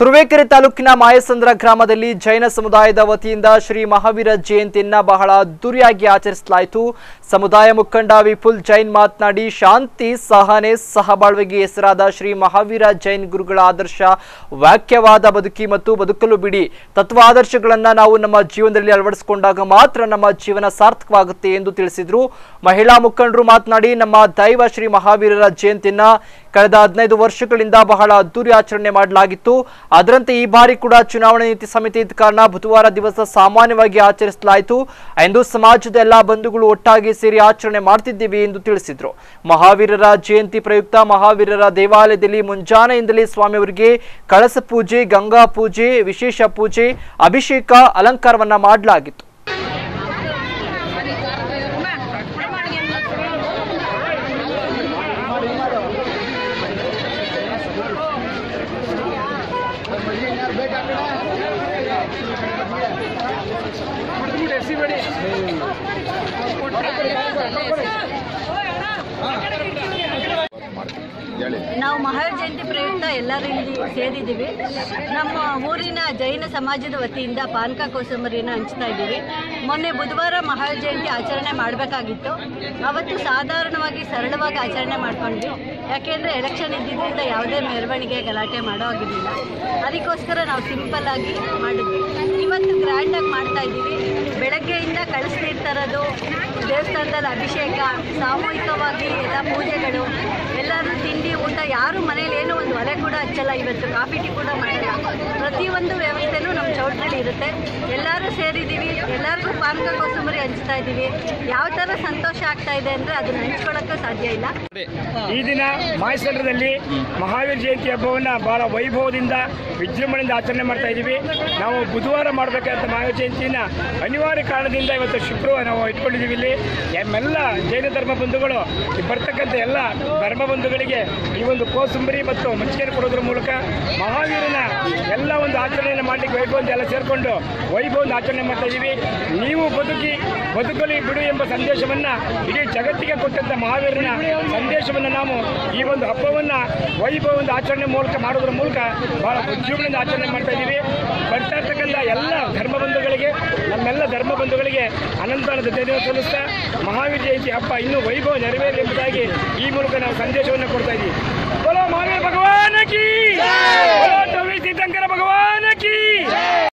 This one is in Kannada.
ತುರುವೇಕೆರೆ ತಾಲೂಕಿನ ಮಾಯಸಂದ್ರ ಗ್ರಾಮದಲ್ಲಿ ಜೈನ ಸಮುದಾಯದ ವತಿಯಿಂದ ಶ್ರೀ ಮಹಾವೀರ ಜಯಂತಿಯನ್ನ ಬಹಳ ಅದ್ದೂರಿಯಾಗಿ ಆಚರಿಸಲಾಯಿತು ಸಮುದಾಯ ಮುಖಂಡ ವಿಪುಲ್ ಜೈನ್ ಮಾತನಾಡಿ ಶಾಂತಿ ಸಹನೆ ಸಹಬಾಳ್ವೆಗೆ ಹೆಸರಾದ ಶ್ರೀ ಮಹಾವೀರ ಜೈನ್ ಗುರುಗಳ ಆದರ್ಶ ವಾಕ್ಯವಾದ ಬದುಕಿ ಮತ್ತು ಬದುಕಲು ಬಿಡಿ ತತ್ವ ಆದರ್ಶಗಳನ್ನ ನಾವು ನಮ್ಮ ಜೀವನದಲ್ಲಿ ಅಳವಡಿಸಿಕೊಂಡಾಗ ಮಾತ್ರ ನಮ್ಮ ಜೀವನ ಸಾರ್ಥಕವಾಗುತ್ತೆ ಎಂದು ತಿಳಿಸಿದ್ರು ಮಹಿಳಾ ಮುಖಂಡರು ಮಾತನಾಡಿ ನಮ್ಮ ದೈವ ಶ್ರೀ ಮಹಾವೀರರ ಜಯಂತಿಯನ್ನ ಕಳೆದ ಹದಿನೈದು ವರ್ಷಗಳಿಂದ ಬಹಳ ಅದ್ದೂರಿ ಆಚರಣೆ ಮಾಡಲಾಗಿತ್ತು ಅದರಂತೆ ಈ ಬಾರಿ ಕೂಡ ಚುನಾವಣಾ ನೀತಿ ಸಮಿತಿ ಇದ್ದ ಕಾರಣ ಬುಧವಾರ ದಿವಸ ಸಾಮಾನ್ಯವಾಗಿ ಆಚರಿಸಲಾಯಿತು ಎಂದು ಸಮಾಜದ ಎಲ್ಲಾ ಬಂಧುಗಳು ಒಟ್ಟಾಗಿ ಸೇರಿ ಆಚರಣೆ ಮಾಡ್ತಿದ್ದೀವಿ ಎಂದು ತಿಳಿಸಿದ್ರು ಮಹಾವೀರರ ಜಯಂತಿ ಪ್ರಯುಕ್ತ ಮಹಾವೀರರ ದೇವಾಲಯದಲ್ಲಿ ಮುಂಜಾನೆಯಿಂದಲೇ ಸ್ವಾಮಿಯವರಿಗೆ ಕಳಸ ಪೂಜೆ ಗಂಗಾ ಪೂಜೆ ವಿಶೇಷ ಪೂಜೆ ಅಭಿಷೇಕ ಅಲಂಕಾರವನ್ನ ಮಾಡಲಾಗಿತ್ತು ಹೇಳಿ ನಾವು ಮಹಾವೀರ ಜಯಂತಿ ಪ್ರಯುಕ್ತ ಎಲ್ಲರೂ ಇಲ್ಲಿ ಸೇರಿದ್ದೀವಿ ನಮ್ಮ ಊರಿನ ಜೈನ ಸಮಾಜದ ವತಿಯಿಂದ ಪಾನಕ ಕೋಸಂಬರಿಯನ್ನು ಹಂಚ್ತಾ ಇದ್ದೀವಿ ಮೊನ್ನೆ ಬುಧವಾರ ಮಹಾವೀರ ಜಯಂತಿ ಆಚರಣೆ ಮಾಡಬೇಕಾಗಿತ್ತು ಅವತ್ತು ಸಾಧಾರಣವಾಗಿ ಸರಳವಾಗಿ ಆಚರಣೆ ಮಾಡ್ಕೊಂಡ್ವಿ ಯಾಕೆಂದರೆ ಎಲೆಕ್ಷನ್ ಇದ್ದಿದ್ದರಿಂದ ಯಾವುದೇ ಮೆರವಣಿಗೆ ಗಲಾಟೆ ಮಾಡೋ ಆಗಿರಲಿಲ್ಲ ಅದಕ್ಕೋಸ್ಕರ ನಾವು ಸಿಂಪಲ್ ಆಗಿ ಮಾಡಿದ್ವಿ ಇವತ್ತು ಗ್ರ್ಯಾಂಡಾಗಿ ಮಾಡ್ತಾ ಇದ್ದೀವಿ ಬೆಳಗ್ಗೆಯಿಂದ ಕಳಿಸ್ತೀರ್ ತರೋದು ದೇವಸ್ಥಾನದಲ್ಲಿ ಅಭಿಷೇಕ ಸಾಮೂಹಿಕವಾಗಿ ಎಲ್ಲ ಪೂಜೆಗಳು ಎಲ್ಲರೂ ತಿಂಡಿ ಊಟ ಯಾರು ಮನೇಲಿ ಏನೋ ಒಂದು ಒಲೆ ಕೂಡ ಹಚ್ಚಲ್ಲ ಇವತ್ತು ಕಾಫಿ ಟೀ ಕೂಡ ಮಾಡಲ್ಲ ಪ್ರತಿಯೊಂದು ವ್ಯವಸ್ಥೆನೂ ನಮ್ಮ ಚೌಟ್ರಲ್ಲಿ ಇರುತ್ತೆ ಎಲ್ಲರೂ ಸೇರಿದ್ದೀವಿ ಎಲ್ಲರಿಗೂ ಪಾನಕ ಕೋಸಂಬರಿ ಹಂಚ್ತಾ ಇದ್ದೀವಿ ಯಾವ ಥರ ಸಂತೋಷ ಆಗ್ತಾ ಇದೆ ಅಂದರೆ ಅದನ್ನ ಹಂಚ್ಕೊಳ್ಳೋಕ್ಕೂ ಸಾಧ್ಯ ಇಲ್ಲ ಈ ದಿನ ಮಾಯಸಂದ್ರದಲ್ಲಿ ಮಹಾವೀರ ಜಯಂತಿ ಹಬ್ಬವನ್ನು ಬಹಳ ವೈಭವದಿಂದ ವಿಜೃಂಭಣೆಯಿಂದ ಆಚರಣೆ ಮಾಡ್ತಾ ಇದ್ದೀವಿ ನಾವು ಬುಧವಾರ ಮಾಡಬೇಕಾದ ಮಹಾವೀರ ಜಯಂತಿನ ಅನಿವಾರ್ಯ ಕಾರಣದಿಂದ ಇವತ್ತು ಶುಕ್ರವಾರ ನಾವು ಇಟ್ಕೊಂಡಿದ್ದೀವಿ ಇಲ್ಲಿ ನಮ್ಮೆಲ್ಲ ಜೈನ ಧರ್ಮ ಬಂಧುಗಳು ಈ ಬರ್ತಕ್ಕಂಥ ಎಲ್ಲ ಧರ್ಮ ಬಂಧುಗಳಿಗೆ ಈ ಒಂದು ಕೋಸಂಬರಿ ಮತ್ತು ಮಜ್ಜಿಗೆಯನ್ನು ಕೊಡೋದ್ರ ಮೂಲಕ ಮಹಾವೀರನ ಎಲ್ಲ ಒಂದು ಆಚರಣೆಯನ್ನು ಮಾಡಲಿಕ್ಕೆ ವೈಭವ ಎಲ್ಲ ಸೇರಿಕೊಂಡು ವೈಭವದಿಂದ ಆಚರಣೆ ಮಾಡ್ತಾ ಇದ್ದೀವಿ ನೀವು ಬದುಕಿ ಬದುಕಲಿ ಬಿಡು ಎಂಬ ಸಂದೇಶವನ್ನು ಇಡೀ ಜಗತ್ತಿಗೆ ಕೊಟ್ಟಂಥ ಮಹಾವೀರನ ಸಂದೇಶವನ್ನು ನಾವು ಈ ಒಂದು ಹಬ್ಬವನ್ನು ವೈಭವದಿಂದ ಆಚರಣೆ ಮೂಲಕ ಮಾಡೋದ್ರ ಮೂಲಕ ಬಹಳ ವಿಜೃಂಭಣೆಯಿಂದ ಆಚರಣೆ ಮಾಡ್ತಾ ಇದ್ದೀವಿ ಬರ್ತಾ ಇರ್ತಕ್ಕಂಥ ಎಲ್ಲ ಧರ್ಮ ಬಂಧುಗಳಿಗೆ ನಮ್ಮೆಲ್ಲ ಧರ್ಮ ಬಂಧುಗಳಿಗೆ ಅನಂತಾನದ ಧನ್ಯವಾದ ಸಲ್ಲಿಸ್ತಾ ಮಹಾವೀರ ಜಯಂತಿ ಹಬ್ಬ ಇನ್ನೂ ವೈಭವ ನೆರವೇರಲಿ ಎಂಬುದಾಗಿ ಈ ಮೂಲಕ ನಾವು ಸಂದೇಶವನ್ನು ಕೊಡ್ತಾ ಇದ್ದೀವಿ ಬೋಲೋ ಮಹಾವೀರ ಭಗವಾನ ಕಿ ಬೋಲೋ ತವಿ ತೀರ್ಥಂಕರ ಭಗವಾನ ಕಿ